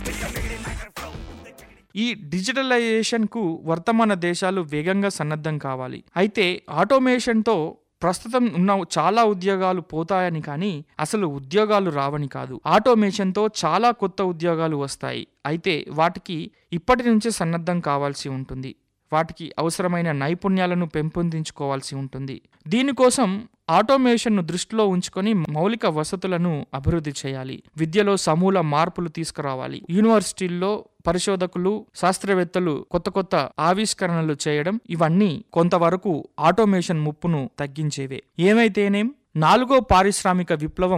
ఈ డిజిటలైజేషన్కు వర్తమాన దేశాలు వేగంగా సన్నద్ధం కావాలి అయితే ఆటోమేషన్తో ప్రస్తుతం ఉన్న చాలా ఉద్యోగాలు పోతాయని కానీ అసలు ఉద్యోగాలు రావని కాదు ఆటోమేషన్తో చాలా కొత్త ఉద్యోగాలు వస్తాయి అయితే వాటికి ఇప్పటి నుంచే సన్నద్ధం కావాల్సి ఉంటుంది వాటికి అవసరమైన నైపుణ్యాలను పెంపొందించుకోవాల్సి ఉంటుంది దీనికోసం ఆటోమేషన్ను దృష్టిలో ఉంచుకొని మౌలిక వసతులను అభివృద్ధి చేయాలి విద్యలో సమూల మార్పులు తీసుకురావాలి యూనివర్సిటీల్లో పరిశోధకులు శాస్త్రవేత్తలు కొత్త కొత్త ఆవిష్కరణలు చేయడం ఇవన్నీ కొంతవరకు ఆటోమేషన్ ముప్పును తగ్గించేవే ఏమైతేనేం నాలుగో పారిశ్రామిక విప్లవం